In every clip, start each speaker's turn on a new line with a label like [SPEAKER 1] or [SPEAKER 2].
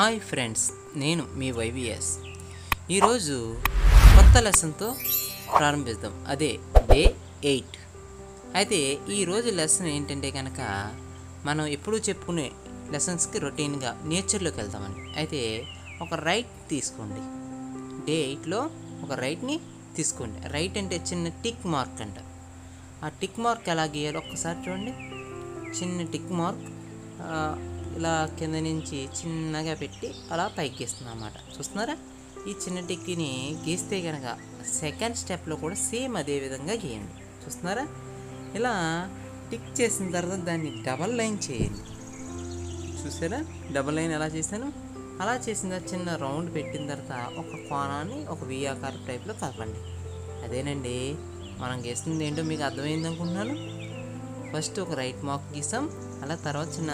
[SPEAKER 1] hi friends నేను మీ YVS ఈరోజు కొత్త లెసన్తో ప్రారంభిద్దాం అదే డే ఎయిట్ అయితే ఈరోజు లెసన్ ఏంటంటే కనుక మనం ఎప్పుడూ చెప్పుకునే లెసన్స్కి రొటీన్గా నేచర్లోకి వెళ్తామండి అయితే ఒక రైట్ తీసుకోండి డే ఎయిట్లో ఒక రైట్ని తీసుకోండి రైట్ అంటే చిన్న టిక్ మార్క్ అంట ఆ టిక్ మార్క్ ఎలా గీయాలో ఒక్కసారి చూడండి చిన్న టిక్ మార్క్ ఆ, ఇలా కింద నుంచి చిన్నగా పెట్టి అలా పైకి గీస్తుంది అన్నమాట చూస్తున్నారా ఈ చిన్న టిక్ని గీస్తే కనుక సెకండ్ స్టెప్లో కూడా సేమ్ అదే విధంగా గీయండి చూస్తున్నారా ఇలా టిక్ చేసిన తర్వాత దాన్ని డబల్ లైన్ చేయండి చూసారా డబల్ లైన్ ఎలా చేశాను అలా చేసిన తర్వాత చిన్న రౌండ్ పెట్టిన తర్వాత ఒక కోణాన్ని ఒక వి ఆకార టైప్లో కలపండి అదేనండి మనం గీస్తుంది ఏంటో మీకు అర్థమైంది అనుకుంటున్నాను ఫస్ట్ ఒక రైట్ మార్క్ గీసాం అలా తర్వాత చిన్న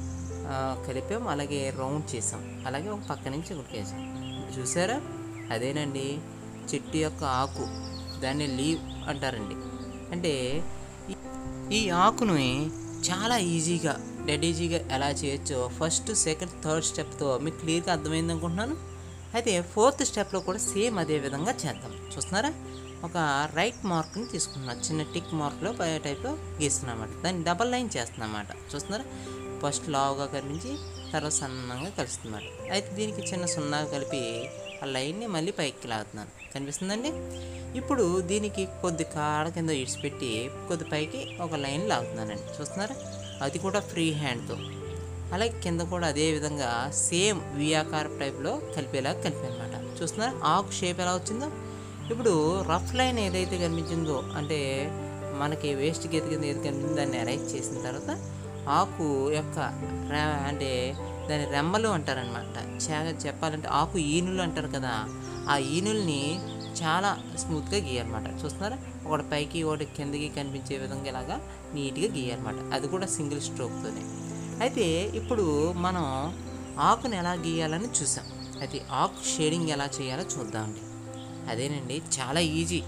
[SPEAKER 1] ఆ, కలిపాం అలాగే రౌండ్ చేసాం అలాగే ఒక పక్క నుంచి ఒకటి వేసాం చూసారా అదేనండి చెట్టు యొక్క ఆకు దాన్ని లీవ్ అంటారండి అంటే ఈ- ఈ ఆకుని చాలా ఈజీగా డెడ్ ఈజీగా ఎలా చేయొచ్చో ఫస్ట్ సెకండ్ థర్డ్ స్టెప్తో మీకు క్లియర్గా అర్థమైంది అనుకుంటున్నాను అయితే ఫోర్త్ స్టెప్లో కూడా సేమ్ అదే విధంగా చేద్దాం చూస్తున్నారా ఒక రైట్ మార్క్ని తీసుకున్నాం చిన్న టిక్ మార్క్లో పై టైప్లో గీస్తున్నామాట దాన్ని డబల్ లైన్ చేస్తున్నమాట చూస్తున్నారా ఫస్ట్ లావుగా కనిపించి తర్వాత సన్నంగా కలుస్తున్నమాట అయితే దీనికి చిన్న సున్నాగా కలిపి ఆ లైన్ని మళ్ళీ పైకి లాగుతున్నాను కనిపిస్తుందండి ఇప్పుడు దీనికి కొద్ది కాడ కింద ఇడిచిపెట్టి కొద్ది పైకి ఒక లైన్ లాగుతున్నానండి చూస్తున్నారా అది కూడా ఫ్రీ హ్యాండ్తో అలాగే కింద కూడా అదే విధంగా సేమ్ వి ఆకార టైప్లో కలిపేలా కలిపానమాట చూస్తున్నారా ఆకు షేప్ ఎలా వచ్చిందో ఇప్పుడు రఫ్ లైన్ ఏదైతే కనిపించిందో అంటే మనకి వేస్ట్ గీత కింద ఏది కనిపించిందో దాన్ని అరేంజ్ చేసిన తర్వాత ఆకు యొక్క రె- అంటే దాని రెమ్మలు అంటారనమాట చాలా చెప్పాలంటే ఆకు ఈనులు అంటారు కదా ఆ ఈనుల్ని చాలా స్మూత్గా గీయాలన్నమాట చూస్తున్నారా ఒకటి పైకి ఒకటి కిందకి కనిపించే విధంగా ఇలాగా నీట్గా గీయాలన్నమాట అది కూడా సింగిల్ స్ట్రోక్తోనే అయితే ఇప్పుడు మనం ఆకుని ఎలా గీయాలని చూసాం అయితే ఆకు షేడింగ్ ఎలా చేయాలో చూద్దామండి అదేనండి చాలా ఈజీ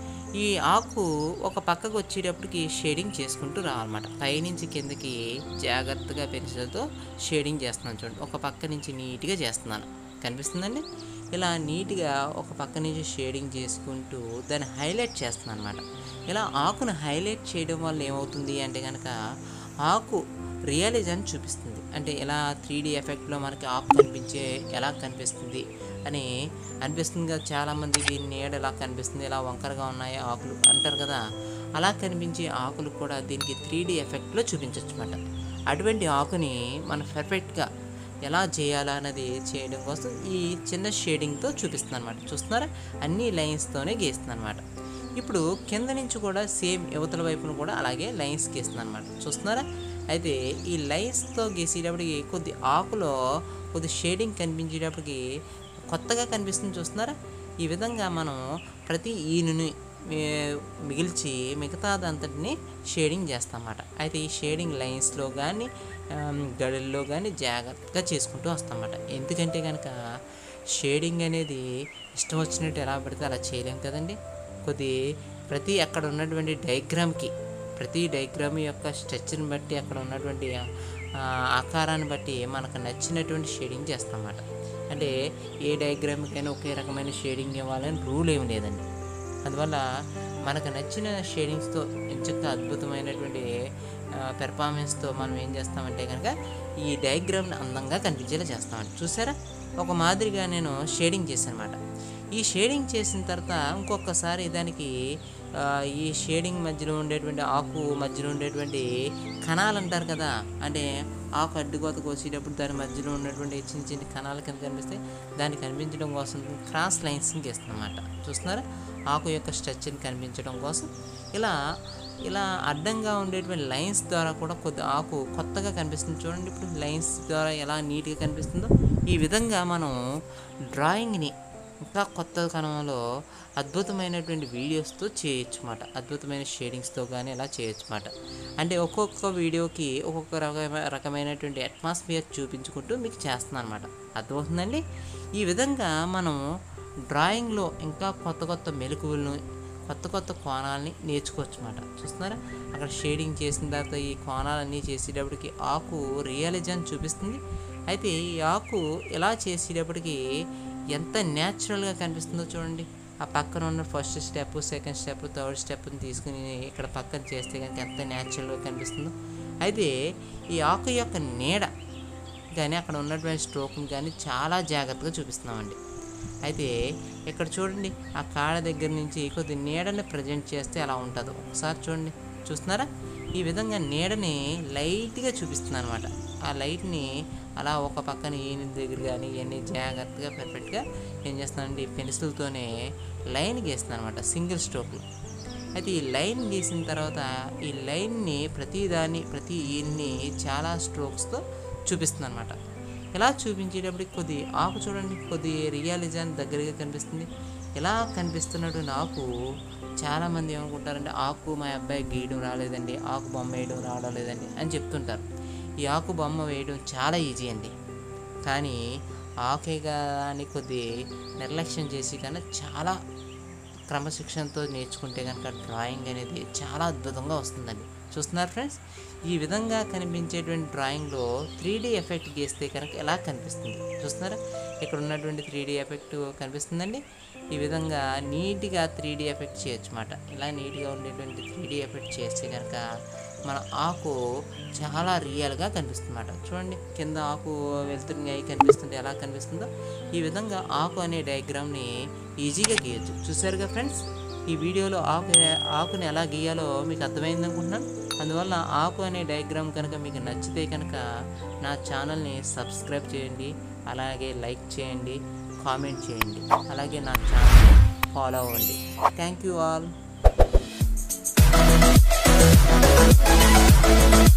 [SPEAKER 1] ఈ ఆకు ఒక పక్కకు వచ్చేటప్పటికి షేడింగ్ చేసుకుంటూ రావాలన్నమాట పైనుంచి కిందకి జాగ్రత్తగా పెన్సిల్తో షేడింగ్ చేస్తున్నాను చూడండి ఒక పక్క నుంచి నీట్గా చేస్తున్నాను కనిపిస్తుందండి ఇలా నీట్గా ఒక పక్క నుంచి షేడింగ్ చేసుకుంటూ దాన్ని హైలైట్ చేస్తున్నాను అనమాట ఇలా ఆకును హైలైట్ చేయడం వల్ల ఏమవుతుంది అంటే కనుక ఆకు రియలిజాన్ని చూపిస్తుంది అంటే ఎలా త్రీ డీ ఎఫెక్ట్లో మనకి ఆకు కనిపించే ఎలా కనిపిస్తుంది అని అనిపిస్తుంది కదా చాలామంది దీని నీడ ఎలా కనిపిస్తుంది ఎలా వంకరగా ఉన్నాయి ఆకులు అంటారు కదా అలా కనిపించే ఆకులు కూడా దీనికి త్రీ డీ ఎఫెక్ట్లో చూపించవచ్చు అనమాట అటువంటి ఆకుని మనం పర్ఫెక్ట్గా ఎలా చేయాలా అన్నది చేయడం కోసం ఈ చిన్న షేడింగ్తో చూపిస్తుంది అనమాట చూస్తున్నారా అన్ని లైన్స్తోనే గీస్తుంది అనమాట ఇప్పుడు కింద నుంచి కూడా సేమ్ యువతల వైపున కూడా అలాగే లైన్స్ గీస్తుంది అనమాట చూస్తున్నారా అయితే ఈ లైన్స్తో గీసేటప్పటికి కొద్ది ఆకులో కొద్ది షేడింగ్ కనిపించేటప్పటికి కొత్తగా కనిపిస్తుంది చూస్తున్నారా ఈ విధంగా మనం ప్రతి ఈనుని మీ- మిగిల్చి మిగతాదంతటిని షేడింగ్ చేస్తామన్నమాట అయితే ఈ షేడింగ్ లైన్స్లో కానీ గడుల్లో కానీ జాగ్రత్తగా చేసుకుంటూ వస్తామన్నమాట ఎందుకంటే కనుక షేడింగ్ అనేది ఇష్టం వచ్చినట్టు ఎలా పడితే అలా చేయలేం కదండి కొద్ది ప్రతి అక్కడ ఉన్నటువంటి డయాగ్రామ్కి ప్రతి డయాగ్రామ్ యొక్క స్ట్రక్చర్ని బట్టి అక్కడ ఉన్నటువంటి ఆ, ఆకారాన్ని బట్టి మనకు నచ్చినటువంటి షేడింగ్ చేస్తామన్నమాట అంటే ఏ డయాగ్రామ్కైనా ఒకే రకమైన షేడింగ్ ఇవ్వాలని రూల్ ఏమి లేదండి అందువల్ల మనకు నచ్చిన షేడింగ్స్తో ఎంచక్క అద్భుతమైనటువంటి పెర్ఫార్మెన్స్తో మనం ఏం చేస్తామంటే కనుక ఈ డయాగ్రామ్ని అందంగా కనిపించేలా చేస్తామండి చూసారా ఒక మాదిరిగా నేను షేడింగ్ చేశాను అనమాట ఈ షేడింగ్ చేసిన తర్వాత ఇంకొకసారి దానికి ఆ, ఈ షేడింగ్ మధ్యలో ఉండేటువంటి ఆకు మధ్యలో ఉండేటువంటి కణాలు అంటారు కదా అంటే ఆకు అడ్డుకోత కోసేటప్పుడు దాని మధ్యలో ఉన్నటువంటి చిన్న చిన్న కణాలు కింద కనిపిస్తే దాన్ని కనిపించడం కోసం క్రాస్ లైన్స్ గీస్తానమాట చూస్తున్నారా ఆకు యొక్క స్ట్రక్చర్ని కనిపించడం కోసం ఇలా ఇలా అడ్డంగా ఉండేటువంటి లైన్స్ ద్వారా కూడా కొద్ది ఆకు కొత్తగా కనిపిస్తుంది చూడండి ఇప్పుడు లైన్స్ ద్వారా ఎలా నీట్గా కనిపిస్తుందో ఈ విధంగా మనం డ్రాయింగ్ని ఇంకా కొత్త కణంలో అద్భుతమైనటువంటి వీడియోస్తో చేయొచ్చు అన్నమాట అద్భుతమైన షేడింగ్స్తో కానీ ఇలా చేయొచ్చు అన్నమాట అంటే ఒక్కొక్క వీడియోకి ఒక్కొక్క రకమైన రకమైనటువంటి అట్మాస్ఫియర్ చూపించుకుంటూ మీకు చేస్తున్నాను అనమాట అర్థమవుతుందండి ఈ విధంగా మనం డ్రాయింగ్లో ఇంకా కొత్త కొత్త మెలకువలను కొత్త కొత్త కోణాలని నేర్చుకోవచ్చు అనమాట చూస్తున్నారా అక్కడ షేడింగ్ చేసిన తర్వాత ఈ కోణాలన్నీ చేసేటప్పటికి ఆకు రియలిజాన్ని చూపిస్తుంది అయితే ఈ ఆకు ఇలా చేసేటప్పటికి ఎంత న్యాచురల్గా కనిపిస్తుందో చూడండి ఆ పక్కన ఉన్న first step second step third స్టెప్ని తీసుకుని ఇక్కడ పక్కన చేస్తే కనుక ఎంత న్యాచురల్గా కనిపిస్తుందో అయితే ఈ ఆకు యొక్క నీడ కానీ అక్కడ ఉన్నటువంటి స్ట్రోక్ని కానీ చాలా జాగ్రత్తగా చూపిస్తున్నామండి అయితే ఇక్కడ చూడండి ఆ కాళ్ళ దగ్గర నుంచి కొద్ది నీడని ప్రజెంట్ చేస్తే అలా ఉంటుందో ఒకసారి చూడండి చూస్తున్నారా ఈ విధంగా నీడని లైట్గా చూపిస్తున్నాను అనమాట ఆ లైట్ని అలా ఒక పక్కన ఈయన దగ్గర కానీ ఇవన్నీ జాగ్రత్తగా పర్ఫెక్ట్గా ఏం చేస్తున్నానంటే ఈ పెన్సిల్తోనే లైన్ గీస్తున్నాను అనమాట సింగిల్ స్ట్రోక్లో అయితే ఈ లైన్ గీసిన తర్వాత ఈ లైన్ని ప్రతి దాన్ని ప్రతి ఈయన్ని చాలా స్ట్రోక్స్తో చూపిస్తుంది అనమాట ఇలా చూపించేటప్పటికి కొద్ది ఆకు చూడండి కొద్ది రియాలిజం దగ్గరగా కనిపిస్తుంది ఇలా కనిపిస్తున్నట్టు నాకు చాలామంది ఏమనుకుంటారంటే ఆకు మా అబ్బాయి గీయడం రాలేదండి ఆకు బొమ్మ వేయడం రావడం లేదండి అని చెప్తుంటారు ఈ ఆకు బొమ్మ వేయడం చాలా ఈజీ అండి కానీ ఆకే అని కొద్ది నిర్లక్ష్యం చేసి కన్నా చాలా క్రమశిక్షణతో నేర్చుకుంటే కనుక డ్రాయింగ్ అనేది చాలా అద్భుతంగా వస్తుందండి చూస్తున్నారు ఫ్రెండ్స్ ఈ విధంగా కనిపించేటువంటి డ్రాయింగ్లో త్రీ డీ ఎఫెక్ట్ గీస్తే కనుక ఎలా కనిపిస్తుంది చూస్తున్నారా ఇక్కడ ఉన్నటువంటి త్రీ డీ ఎఫెక్ట్ కనిపిస్తుందండి ఈ విధంగా నీట్గా త్రీ డీ ఎఫెక్ట్ చేయొచ్చు అన్నమాట ఇలా నీట్గా ఉండేటువంటి త్రీ డీ ఎఫెక్ట్ చేస్తే కనుక మన ఆకు చాలా రియల్గా కనిపిస్తుంది అన్నమాట చూడండి కింద ఆకు వెళ్తున్న అయి కనిపిస్తుంది ఎలా కనిపిస్తుందో ఈ విధంగా ఆకు అనే డయాగ్రామ్ని ఈజీగా గీయచ్చు చూసారుగా ఫ్రెండ్స్ ఈ వీడియోలో ఆకు ఆకుని ఎలా గీయాలో మీకు అర్థమైంది అనుకుంటున్నాను అందువల్ల ఆకు అనే డయాగ్రామ్ కనుక మీకు నచ్చితే కనుక నా ఛానల్ని సబ్స్క్రైబ్ చేయండి అలాగే లైక్ చేయండి కామెంట్ చేయండి అలాగే నా ఛానల్ని ఫాలో అవ్వండి థ్యాంక్ యూ ఆల్